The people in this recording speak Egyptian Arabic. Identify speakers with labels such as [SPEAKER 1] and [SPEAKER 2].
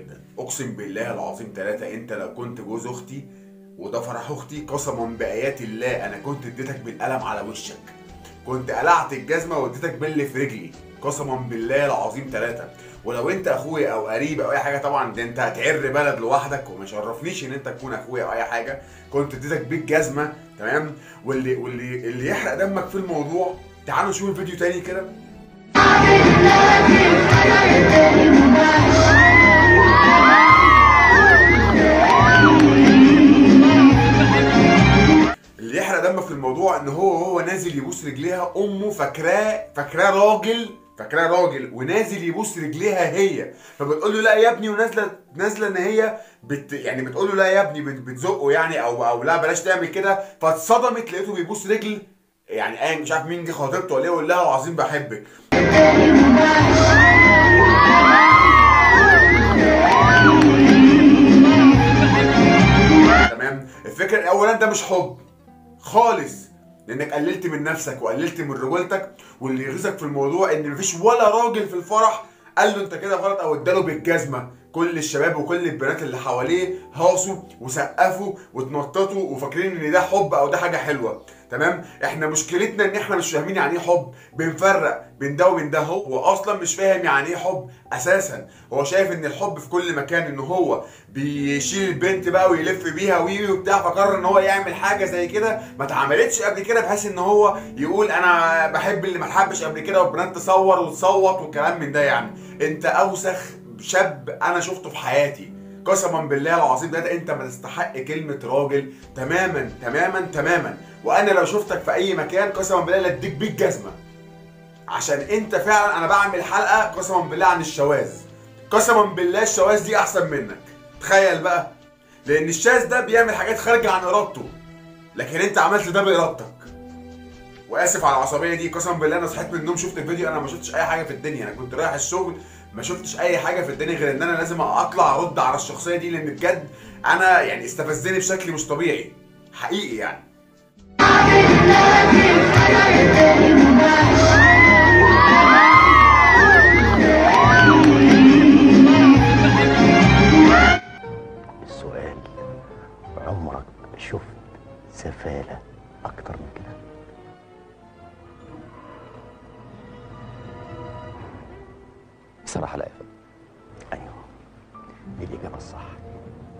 [SPEAKER 1] جدا اقسم بالله العظيم ثلاثة انت لو كنت جوز اختي وده فرح اختي قسما بايات الله انا كنت اديتك بالقلم على وشك كنت قلعت الجزمه واديتك باللي في رجلي قسما بالله العظيم ثلاثة ولو انت اخويا او قريب او اي حاجه طبعا ده انت هتعر بلد لوحدك وما يشرفنيش ان انت تكون اخويا او اي حاجه كنت اديتك بالجزمه تمام واللي واللي اللي يحرق دمك في الموضوع تعالوا نشوف الفيديو تاني كده اللي يحرق دمك في الموضوع ان هو هو نازل يبوس رجليها امه فاكراه فاكراه راجل فاكراه راجل ونازل يبوس رجليها هي فبتقول له لا يا ابني ونازله نازله ان هي بت يعني بتقول له لا يا ابني بت- بتزقه يعني او او لا بلاش تعمل كده فاتصدمت لقيته بيبوس رجل يعني ايه مش عارف مين دي خطيبته ولا ايه يقول لها العظيم بحبك تمام الفكره اولا ده مش حب خالص لانك قللت من نفسك وقللت من رجولتك واللي يغيظك في الموضوع ان مفيش ولا راجل في الفرح قال له انت كده غلط او اداله بالجزمه كل الشباب وكل البنات اللي حواليه هاصوا وسقفوا واتنططوا وفاكرين ان ده حب او ده حاجه حلوه تمام احنا مشكلتنا ان احنا مش فاهمين يعني ايه حب بنفرق بين ده وبين ده هو اصلا مش فاهم يعني ايه حب اساسا هو شايف ان الحب في كل مكان ان هو بيشيل البنت بقى ويلف بيها وي وبتاع فقرر ان هو يعمل حاجه زي كده ما اتعملتش قبل كده بحيث ان هو يقول انا بحب اللي ما اتحبش قبل كده والبنات تصور وتصوت والكلام من ده يعني انت اوسخ شاب انا شفته في حياتي قسما بالله العظيم ده انت ما تستحق كلمه راجل تماما تماما تماما وانا لو شفتك في اي مكان قسما بالله لا اديك بيك جزمه عشان انت فعلا انا بعمل حلقه قسما بالله عن الشواذ قسما بالله الشواذ دي احسن منك تخيل بقى لان الشاذ ده بيعمل حاجات خارجه عن ارادته لكن انت عملت ده بارادتك واسف على العصبيه دي قسما بالله انا صحيت من النوم شفت الفيديو انا ما شفتش اي حاجه في الدنيا انا كنت رايح الشغل ما شفتش اي حاجه في الدنيا غير ان انا لازم اطلع ارد على الشخصيه دي لان بجد انا يعني استفزني بشكل مش طبيعي حقيقي يعني
[SPEAKER 2] السؤال عمرك شفت سفالة أكتر من كده؟
[SPEAKER 3] بصراحة لا يا فندم
[SPEAKER 2] أيوه دي الإجابة الصح